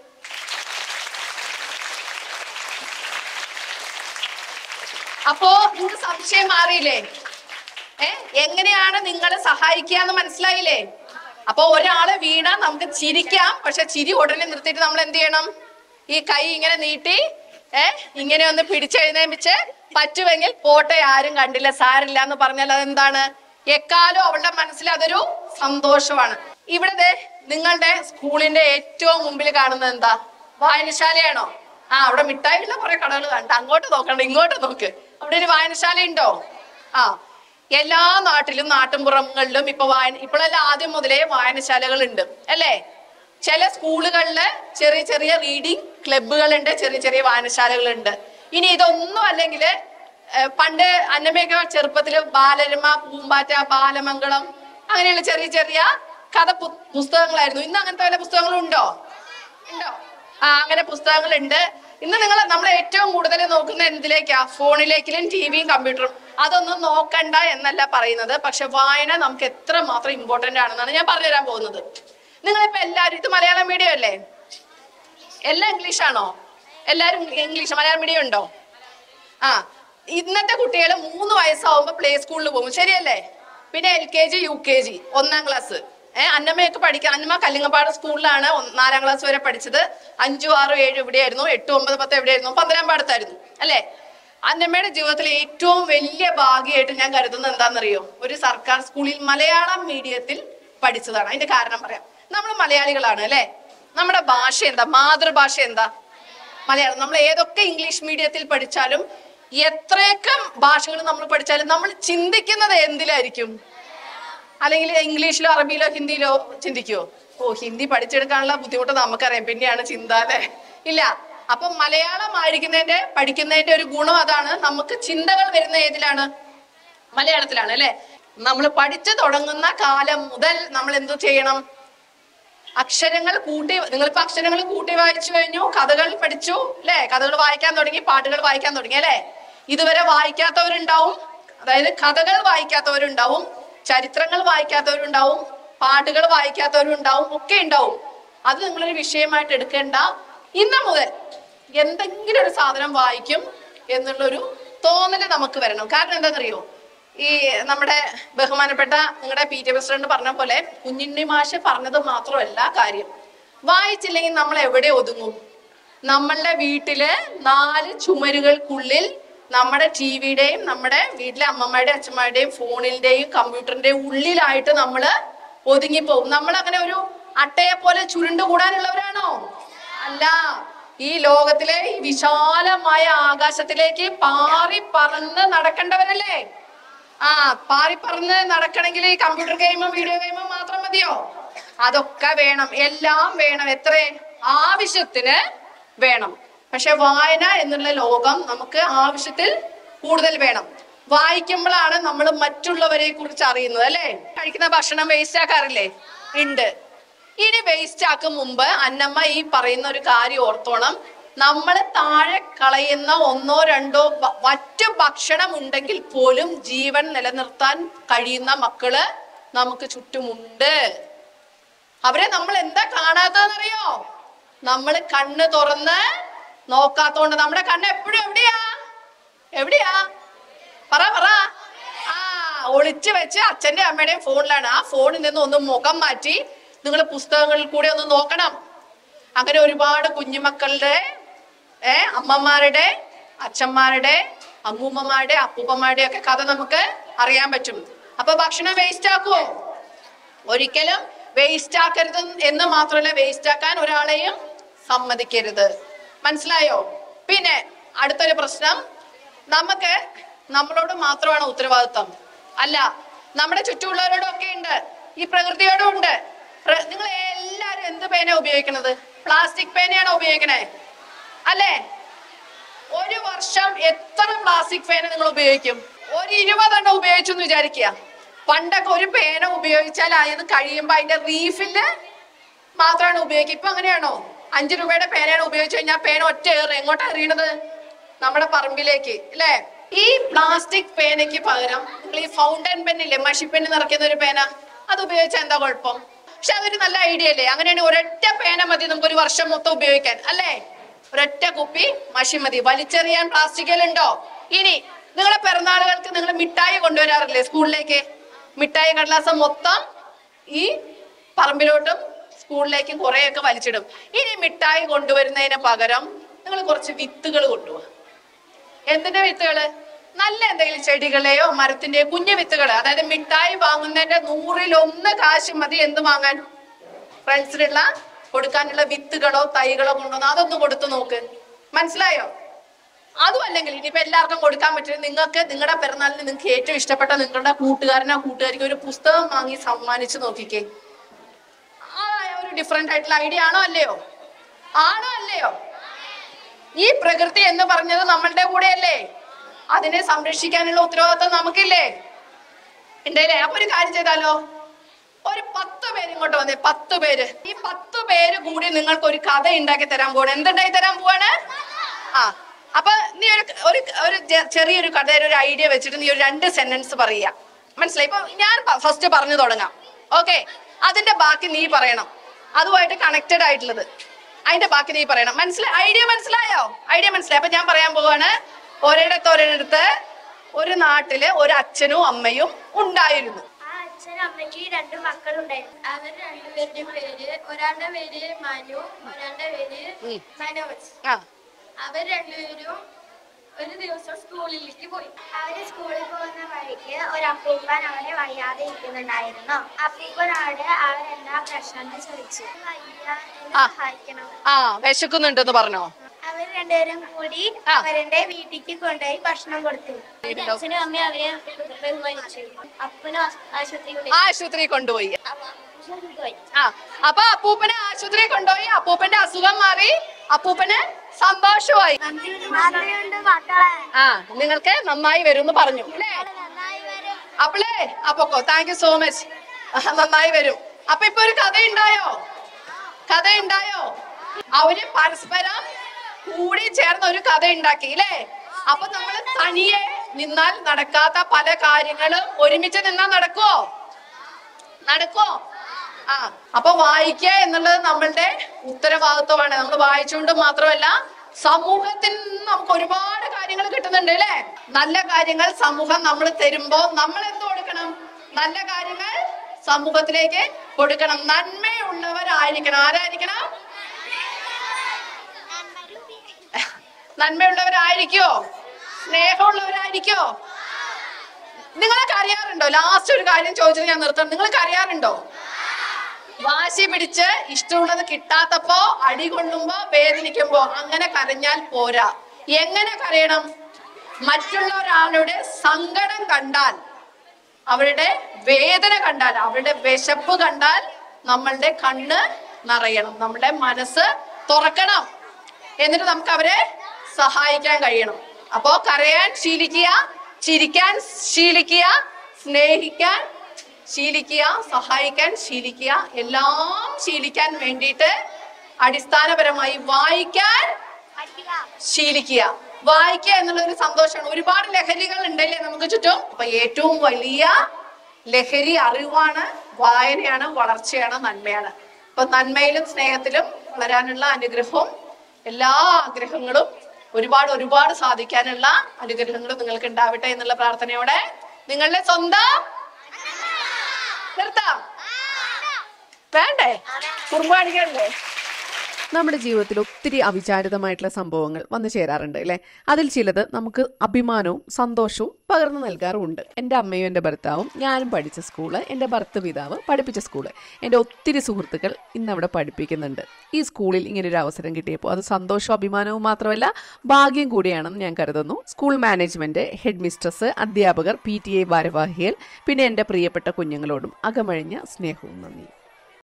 അപ്പോ നിങ്ങൾക്ക് സംശയം മാറിയില്ലേ ഏ എങ്ങനെയാണ് നിങ്ങളെ സഹായിക്കുക എന്ന് മനസ്സിലായില്ലേ അപ്പൊ ഒരാള് വീണ നമുക്ക് ചിരിക്കാം പക്ഷെ ചിരി ഉടനെ നിർത്തിയിട്ട് നമ്മൾ എന്ത് ചെയ്യണം ഈ കൈ ഇങ്ങനെ നീട്ടി ഏ ഇങ്ങനെ ഒന്ന് പിടിച്ചെഴുന്നേപ്പിച്ച് പറ്റുമെങ്കിൽ പോട്ടെ ആരും കണ്ടില്ല സാരില്ല എന്ന് പറഞ്ഞാൽ അതെന്താണ് എക്കാലം അവളുടെ മനസ്സിൽ അതൊരു സന്തോഷമാണ് ഇവിടെ ദേ നിങ്ങളുടെ സ്കൂളിന്റെ ഏറ്റവും മുമ്പിൽ കാണുന്നത് എന്താ വായനശാലയാണോ ആ അവിടെ മിഠായിയുള്ള കുറെ കടകൾ കണ്ട അങ്ങോട്ട് നോക്കണ്ട ഇങ്ങോട്ട് നോക്ക് അവിടെ ഒരു വായനശാല ഉണ്ടോ ആ എല്ലാ നാട്ടിലും നാട്ടിൻപുറങ്ങളിലും ഇപ്പൊ വായന ഇപ്പോഴെല്ലാം ആദ്യം മുതലേ വായനശാലകൾ ഉണ്ട് അല്ലേ ചില സ്കൂളുകളില് ചെറിയ ചെറിയ റീഡിംഗ് ക്ലബുകളുണ്ട് ചെറിയ ചെറിയ വായനശാലകളുണ്ട് ഇനി ഇതൊന്നും അല്ലെങ്കിൽ പണ്ട് അന്നമ്മയൊക്കെ ചെറുപ്പത്തില് ബാലരമ പൂമ്പാറ്റ ബാലമംഗളം അങ്ങനെയുള്ള ചെറിയ ചെറിയ കഥ പു- പുസ്തകങ്ങളായിരുന്നു ഇന്ന് അങ്ങനത്തെ വല്ല പുസ്തകങ്ങളും ഉണ്ടോ ഉണ്ടോ ആ അങ്ങനെ പുസ്തകങ്ങളുണ്ട് ഇന്ന് നിങ്ങൾ നമ്മൾ ഏറ്റവും കൂടുതൽ നോക്കുന്ന എന്തിലേക്കാ ഫോണിലേക്കിലും ടിവിയും കമ്പ്യൂട്ടറും അതൊന്നും നോക്കണ്ട എന്നല്ല പറയുന്നത് പക്ഷെ വായന നമുക്ക് എത്ര മാത്രം ഇമ്പോർട്ടന്റ് ആണെന്നാണ് ഞാൻ പറഞ്ഞുതരാൻ പോകുന്നത് നിങ്ങളിപ്പോ എല്ലാവരും ഇത് മലയാളം മീഡിയം അല്ലേ എല്ലാം ഇംഗ്ലീഷ് ആണോ എല്ലാരും ഇംഗ്ലീഷ് മലയാളം മീഡിയം ഉണ്ടോ ആ ഇന്നത്തെ കുട്ടികൾ മൂന്ന് വയസ്സാവുമ്പോ പ്ലേ സ്കൂളിൽ പോകും ശരിയല്ലേ പിന്നെ L K G U K G ഒന്നാം ക്ലാസ് ഏഹ് അന്നമ്മയൊക്കെ പഠിക്കാൻ അന്നമ്മ കല്ലിങ്ങപ്പാട് സ്കൂളിലാണ് ഒന്ന് നാലാം ക്ലാസ് വരെ പഠിച്ചത് അഞ്ചു ആറ് ഏഴ് എവിടെയായിരുന്നു എട്ട് ഒമ്പത് പത്ത് എവിടെയായിരുന്നു പന്തരാം പാടത്തായിരുന്നു അല്ലേ അന്നമ്മയുടെ ജീവിതത്തിൽ ഏറ്റവും വലിയ ഭാഗ്യമായിട്ട് ഞാൻ കരുതുന്നത് എന്താണെന്നറിയോ ഒരു സർക്കാർ സ്കൂളിൽ മലയാളം മീഡിയത്തിൽ പഠിച്ചതാണ് അതിന്റെ കാരണം പറയാം നമ്മൾ മലയാളികളാണ് അല്ലേ നമ്മുടെ ഭാഷ എന്താ മാതൃഭാഷ എന്താ മലയാളം നമ്മൾ ഏതൊക്കെ ഇംഗ്ലീഷ് മീഡിയത്തിൽ പഠിച്ചാലും എത്രയൊക്കെ ഭാഷകൾ നമ്മൾ പഠിച്ചാലും നമ്മൾ ചിന്തിക്കുന്നത് എന്തിലായിരിക്കും അല്ലെങ്കിൽ ഇംഗ്ലീഷിലോ അറബിയിലോ ഹിന്ദിയിലോ ചിന്തിക്കുവോ ഓ ഹിന്ദി പഠിച്ചെടുക്കാനുള്ള ബുദ്ധിമുട്ട് നമുക്കറിയാം പിന്നെയാണ് ചിന്ത അല്ലേ ഇല്ല അപ്പൊ മലയാളം ആയിരിക്കുന്നതിന്റെ പഠിക്കുന്നതിന്റെ ഒരു ഗുണം അതാണ് നമുക്ക് ചിന്തകൾ വരുന്ന ഏതിലാണ് മലയാളത്തിലാണ് അല്ലെ നമ്മൾ പഠിച്ചു തുടങ്ങുന്ന കാലം മുതൽ നമ്മൾ എന്തു ചെയ്യണം അക്ഷരങ്ങൾ കൂട്ടി നിങ്ങളിപ്പോ അക്ഷരങ്ങൾ കൂട്ടി വായിച്ചു കഴിഞ്ഞു കഥകൾ പഠിച്ചു അല്ലെ കഥകൾ വായിക്കാൻ തുടങ്ങി പാട്ടുകൾ വായിക്കാൻ തുടങ്ങി അല്ലെ ഇതുവരെ വായിക്കാത്തവരുണ്ടാവും അതായത് കഥകൾ വായിക്കാത്തവരുണ്ടാവും ചരിത്രങ്ങൾ വായിക്കാത്തവരുണ്ടാവും പാട്ടുകൾ വായിക്കാത്തവരുണ്ടാവും ഒക്കെ ഉണ്ടാവും അത് നിങ്ങളൊരു വിഷയമായിട്ട് എടുക്കേണ്ട ഇന്ന് മുതൽ എന്തെങ്കിലും ഒരു സാധനം വായിക്കും എന്നുള്ളൊരു തോന്നല് നമുക്ക് വരണം കാരണം എന്താണെന്നറിയോ ഈ നമ്മുടെ ബഹുമാനപ്പെട്ട നിങ്ങളുടെ പി ടി പ്രസിഡന്റ് പറഞ്ഞ പോലെ കുഞ്ഞുണ്ണി മാഷ് പറഞ്ഞത് മാത്രമല്ല കാര്യം വായിച്ചില്ലെങ്കിൽ നമ്മൾ എവിടെ ഒതുങ്ങും നമ്മളുടെ വീട്ടില് നാല് ചുമരുകൾക്കുള്ളിൽ നമ്മുടെ ടി വിയുടെയും നമ്മുടെ വീട്ടിലെ അമ്മമ്മയുടെയും അച്ഛന്മാരുടെയും ഫോണിന്റെയും കമ്പ്യൂട്ടറിന്റെയും ഉള്ളിലായിട്ട് നമ്മള് ഒതുങ്ങിപ്പോവും നമ്മൾ അങ്ങനെ ഒരു അട്ടയെ പോലെ ചുരുണ്ടുകൂടാനുള്ളവരാണോ അല്ല ഈ ലോകത്തിലെ ഈ വിശാലമായ ആകാശത്തിലേക്ക് പാറി പറന്ന് നടക്കേണ്ടവരല്ലേ ആ പാറി പറന്ന് നടക്കണമെങ്കിൽ ഈ കമ്പ്യൂട്ടർ ഗെയിമും വീഡിയോ ഗെയിമും മാത്രം മതിയോ അതൊക്കെ വേണം എല്ലാം വേണം എത്ര ആവശ്യത്തിന് വേണം പക്ഷെ വായന എന്നുള്ള ലോകം നമുക്ക് ആവശ്യത്തിൽ കൂടുതൽ വേണം വായിക്കുമ്പോഴാണ് നമ്മൾ മറ്റുള്ളവരെ കുറിച്ച് അറിയുന്നത് അല്ലേ കഴിക്കുന്ന ഭക്ഷണം വേസ്റ്റ് ആക്കാറില്ലേ ഉണ്ട് ഇനി വേസ്റ്റ് ആക്കും മുമ്പ് അന്നമ്മ ഈ പറയുന്ന ഒരു കാര്യം ഓർത്തോണം നമ്മൾ താഴെ കളയുന്ന ഒന്നോ രണ്ടോ ഭ- മറ്റു ഭക്ഷണം ഉണ്ടെങ്കിൽ പോലും ജീവൻ നിലനിർത്താൻ കഴിയുന്ന മക്കള് നമുക്ക് ചുറ്റുമുണ്ട് അവരെ നമ്മൾ എന്താ കാണാത്തതെന്നറിയോ നമ്മൾ കണ്ണ് തുറന്ന് നോക്കാത്തോണ്ട് നമ്മുടെ കണ്ണ് എപ്പോഴും എവിടെയാ എവിടെയാ പറ പറ ആ ഒളിച്ചു വെച്ച് അച്ഛന്റെ അമ്മയുടെയും ഫോണിലാണ് ആ ഫോണിൽ നിന്ന് ഒന്ന് മുഖം മാറ്റി നിങ്ങൾ പുസ്തകങ്ങളിൽ കൂടെ ഒന്ന് നോക്കണം അങ്ങനെ ഒരുപാട് കുഞ്ഞുമക്കളുടെ ഏ അമ്മമാരുടെ അച്ഛന്മാരുടെ അമ്മൂമ്മമാരുടെ അപ്പൂപ്പന്മാരുടെ ഒക്കെ കഥ നമുക്ക് അറിയാൻ പറ്റും അപ്പൊ ഭക്ഷണം വേസ്റ്റ് ആക്കുവോ ഒരിക്കലും വേസ്റ്റ് ആക്കരുത് എന്ന് മാത്രമല്ല വേസ്റ്റ് ആക്കാൻ ഒരാളെയും സമ്മതിക്കരുത് മനസ്സിലായോ പിന്നെ അടുത്തൊരു പ്രശ്നം നമുക്ക് നമ്മളോട് മാത്രമാണ് ഉത്തരവാദിത്വം അല്ല നമ്മുടെ ചുറ്റുമുള്ളവരോടും ഒക്കെ ഉണ്ട് ഈ പ്രകൃതിയോടും ഉണ്ട് പ്ര- നിങ്ങൾ എല്ലാരും എന്ത് പേന ഉപയോഗിക്കണത് പ്ലാസ്റ്റിക് പേനയാണോ ഉപയോഗിക്കണേ അല്ലേ ഒരു വർഷം എത്ര പ്ലാസ്റ്റിക് പേന നിങ്ങൾ ഉപയോഗിക്കും ഒരു ഇരുപതെണ്ണം ഉപയോഗിച്ചു എന്ന് വിചാരിക്കുക പണ്ടൊക്കെ ഒരു പേന ഉപയോഗിച്ചാൽ അത് കഴിയുമ്പോ അതിന്റെ റീഫില് മാത്രമാണ് ഉപയോഗിക്കുക ഇപ്പൊ അങ്ങനെയാണോ അഞ്ചു രൂപയുടെ പേനയാണ് ഉപയോഗിച്ചു കഴിഞ്ഞാൽ പേന ഒറ്റ ഏറ് എങ്ങോട്ടാ എറിയണത് നമ്മുടെ പറമ്പിലേക്ക് അല്ലേ ഈ പ്ലാസ്റ്റിക് പേനയ്ക്ക് പകരം നിങ്ങൾ ഈ ഫൗണ്ടൻ പെന്നില്ലേ മഷിപ്പെന്ന് നിറയ്ക്കുന്ന ഒരു പേന അത് ഉപയോഗിച്ചാൽ എന്താ കുഴപ്പം പക്ഷെ അതൊരു നല്ല ഐഡിയ അല്ലേ അങ്ങനെയാണെങ്കിൽ ഒരൊറ്റ പേന മതി നമുക്ക് ഒരു വർഷം മൊത്തം ഉപയോഗിക്കാൻ അല്ലേ ഒരൊറ്റ കുപ്പി മഷി മതി വലിച്ചെറിയാൻ പ്ലാസ്റ്റിക്കിലുണ്ടോ ഇനി നിങ്ങളെ പിറന്നാളുകൾക്ക് നിങ്ങൾ മിഠായി കൊണ്ടുവരാറില്ലേ സ്കൂളിലേക്ക് മിഠായി കടലാസം മൊത്തം ഈ പറമ്പിലോട്ടും സ്കൂളിലേക്കും കുറെയൊക്കെ വലിച്ചിടും ഇനി മിഠായി കൊണ്ടുവരുന്നതിന് പകരം നിങ്ങൾ കുറച്ച് വിത്തുകൾ കൊണ്ടുപോവാ എന്തിന്റെ വിത്തുകള് നല്ല എന്തെങ്കിലും ചെടികളെയോ മരത്തിന്റെയോ കുഞ്ഞു വിത്തുകള് അതായത് മിഠായി വാങ്ങുന്നതിന്റെ നൂറിൽ ഒന്ന് കാശ് മതി എന്ത് വാങ്ങാൻ ഫ്രണ്ട്സിനുള്ള കൊടുക്കാനുള്ള വിത്തുകളോ തൈകളോ കൊണ്ടുവന്ന് അതൊന്ന് കൊടുത്തു നോക്ക് മനസ്സിലായോ അതും അല്ലെങ്കിൽ ഇനിയിപ്പോ എല്ലാവർക്കും കൊടുക്കാൻ പറ്റും നിങ്ങൾക്ക് നിങ്ങളുടെ പിറന്നാളിന് നിങ്ങൾക്ക് ഏറ്റവും ഇഷ്ടപ്പെട്ട നിങ്ങളുടെ കൂട്ടുകാരനോ കൂട്ടുകാരിക്കോ ഒരു പുസ്തകം വാങ്ങി സമ്മാനിച്ചു നോക്കിക്കേ ആ ഒരു ഡിഫറെന്റ് ആയിട്ടുള്ള ഐഡിയ ആണോ അല്ലയോ ആണോ അല്ലയോ ഈ പ്രകൃതി എന്ന് പറഞ്ഞത് നമ്മളുടെ കൂടെയല്ലേ അതിനെ സംരക്ഷിക്കാനുള്ള ഉത്തരവാദിത്വം നമുക്കില്ലേ ഉണ്ടല്ലേ അപ്പൊ ഒരു കാര്യം ചെയ്താലോ ഒരു പത്ത് പേര് ഇങ്ങോട്ട് വന്നേ പത്ത് പേര് ഈ പത്ത് പേര് കൂടി നിങ്ങൾക്ക് ഒരു കഥ ഉണ്ടാക്കി തരാൻ പോവാണ് എന്തുണ്ടാക്കി തരാൻ പോവാണ് ആ അപ്പൊ നീ ഒരു ഒരു ഒരു ചെ- ചെറിയൊരു കഥയുടെ ഒരു ഐഡിയ വെച്ചിട്ട് നീ ഒരു രണ്ട് സെന്റൻസ് പറയുക മനസ്സിലായി ഇപ്പൊ ഞാൻ ഫസ്റ്റ് പറഞ്ഞു തുടങ്ങാം ഓക്കെ അതിന്റെ ബാക്കി നീ പറയണം അതുമായിട്ട് കണക്റ്റഡ് ആയിട്ടുള്ളത് അതിന്റെ ബാക്കി നീ പറയണം മനസ്സിലായി ഐഡിയ മനസ്സിലായോ ഐഡിയ മനസ്സിലായി അപ്പൊ ഞാൻ പറയാൻ പോവാണ് ഒരിടത്ത് ഒരിടത്ത് ഒരു നാട്ടില് ഒരു അച്ഛനും അമ്മയും ഉണ്ടായിരുന്നു ആ അച്ഛനും അമ്മയ്ക്ക് രണ്ട് മക്കളുണ്ടായിരുന്നു അവർ രണ്ടുപേരുടെ പേര് ഒരാളുടെ പേര് മനു ഒരാളുടെ പേര് മനോജ് ആ അവർ രണ്ടുപേരും ഒരു ദിവസം സ്കൂളിലേക്ക് പോയി അവര് സ്കൂളിൽ പോകുന്ന വഴിക്ക് ഒരു അപ്പൂപ്പൻ അവരെ വയ്യാതെ ഇരിക്കുന്നുണ്ടായിരുന്നു അപ്പൂപ്പനോട് അവരെന്താ പ്രശ്നം എന്ന് ചോദിച്ചു വയ്യ എന്നെ ആ. സഹായിക്കണം ആ വിശക്കുന്നുണ്ടെന്ന് പറഞ്ഞോ അവർ രണ്ടുപേരും കൂടി ആ. അവരുടെ വീട്ടിലേക്ക് കൊണ്ടുപോയി ഭക്ഷണം കൊടുത്തു അച്ഛനും അമ്മയും അവരെ ബഹുമാനിച്ചു അപ്പനും ആശുപത്രി കൊണ്ടുപോയി ആശുപത്രി കൊണ്ടുപോയി ആശുപത്രി കൊണ്ടുപോയി ആ അപ്പൊ അപ്പൂപ്പനെ ആശുപത്രി കൊണ്ടുപോയി അപ്പൂപ്പന്റെ അസുഖം മാറി അപ്പൂപ്പന് സന്തോഷമായി നന്ദിയുണ്ട് മക്കളെ ആ നിങ്ങൾക്ക് നന്നായി വരും എന്ന് പറഞ്ഞു അല്ലേ നന്നായി വരും അപ്പളേ അപ്പൊക്കോ താങ്ക് യു സോ മച്ച് നന്നായി വരും അപ്പൊ ഇപ്പൊ ഒരു കഥ ഉണ്ടായോ കഥ ഉണ്ടായോ അവര് പരസ്പരം കൂടി ചേർന്ന് ഒരു കഥ ഉണ്ടാക്കി അല്ലേ അപ്പൊ നമ്മൾ തനിയെ നിന്നാൽ നടക്കാത്ത പല കാര്യങ്ങളും ഒരുമിച്ച് നിന്നാൽ നടക്കുവോ നടക്കുവോ ആ അപ്പൊ വായിക്കുക എന്നുള്ളത് നമ്മളുടെ ഉത്തരവാദിത്വമാണ് നമ്മൾ വായിച്ചുകൊണ്ട് മാത്രമല്ല സമൂഹത്തിൽ നിന്ന് നമുക്ക് ഒരുപാട് കാര്യങ്ങൾ കിട്ടുന്നുണ്ട് അല്ലേ നല്ല കാര്യങ്ങൾ സമൂഹം നമ്മൾ തരുമ്പോ നമ്മൾ എന്ത് കൊടുക്കണം നല്ല കാര്യങ്ങൾ സമൂഹത്തിലേക്ക് കൊടുക്കണം നന്മയുള്ളവരായിരിക്കണം ആരായിരിക്കണം നന്മയുള്ളവരായിരിക്കോ സ്നേഹമുള്ളവരായിരിക്കോ നിങ്ങളൊക്കെ അറിയാറുണ്ടോ ലാസ്റ്റ് ഒരു കാര്യം ചോദിച്ചത് ഞാൻ നിർത്തണം നിങ്ങൾക്ക് അറിയാറുണ്ടോ വാശി പിടിച്ച് ഇഷ്ടമുള്ളത് കിട്ടാത്തപ്പോ അടി കൊള്ളുമ്പോ വേദനിക്കുമ്പോ അങ്ങനെ കരഞ്ഞാൽ പോരാ എങ്ങനെ കരയണം മറ്റുള്ള ഒരാളുടെ സങ്കടം കണ്ടാൽ അവരുടെ വേദന കണ്ടാൽ അവരുടെ വിശപ്പ് കണ്ടാൽ നമ്മളുടെ കണ്ണ് നിറയണം നമ്മുടെ മനസ്സ് തുറക്കണം എന്നിട്ട് നമുക്ക് അവരെ സഹായിക്കാൻ കഴിയണം അപ്പോ കരയാൻ ശീലിക്കുക ചിരിക്കാൻ ശീലിക്കുക സ്നേഹിക്കാൻ ശീലിക്കുക സഹായിക്കാൻ ശീലിക്കുക എല്ലാം ശീലിക്കാൻ വേണ്ടിയിട്ട് അടിസ്ഥാനപരമായി വായിക്കാൻ ശീലിക്കുക വായിക്കുക എന്നുള്ള ഒരു സന്തോഷമാണ് ഒരുപാട് ലഹരികൾ ഉണ്ടല്ലേ നമുക്ക് ചുറ്റും അപ്പൊ ഏറ്റവും വലിയ ലഹരി അറിവാണ് വായനയാണ് വളർച്ചയാണ് നന്മയാണ് അപ്പൊ നന്മയിലും സ്നേഹത്തിലും വളരാനുള്ള അനുഗ്രഹവും എല്ലാ ആഗ്രഹങ്ങളും ഒരുപാട് ഒരുപാട് സാധിക്കാനുള്ള അനുഗ്രഹങ്ങളും നിങ്ങൾക്ക് ഉണ്ടാവട്ടെ എന്നുള്ള പ്രാർത്ഥനയോടെ നിങ്ങളുടെ സ്വന്തം നിർത്താം വേണ്ടേ കുറുമ്പ് കാണിക്കണ്ടേ നമ്മുടെ ജീവിതത്തിൽ ഒത്തിരി അവിചാരിതമായിട്ടുള്ള സംഭവങ്ങൾ വന്നു ചേരാറുണ്ട് അല്ലേ അതിൽ ചിലത് നമുക്ക് അഭിമാനവും സന്തോഷവും പകർന്നു നൽകാറുമുണ്ട് എൻ്റെ അമ്മയും എൻ്റെ ഭർത്താവും ഞാനും പഠിച്ച സ്കൂള് എൻ്റെ ഭർത്ത പിതാവ് പഠിപ്പിച്ച സ്കൂള് എൻ്റെ ഒത്തിരി സുഹൃത്തുക്കൾ ഇന്ന് അവിടെ പഠിപ്പിക്കുന്നുണ്ട് ഈ സ്കൂളിൽ ഇങ്ങനെ ഒരു അവസരം കിട്ടിയപ്പോൾ അത് സന്തോഷവും അഭിമാനവും മാത്രമല്ല ഭാഗ്യം കൂടിയാണെന്ന് ഞാൻ കരുതുന്നു സ്കൂൾ മാനേജ്മെന്റ് ഹെഡ് മിസ്ട്രസ് അധ്യാപകർ പി ടി എ ഭാരവാഹികൾ പിന്നെ എൻ്റെ പ്രിയപ്പെട്ട കുഞ്ഞുങ്ങളോടും അകമഴിഞ്ഞ സ്നേഹവും നന്ദി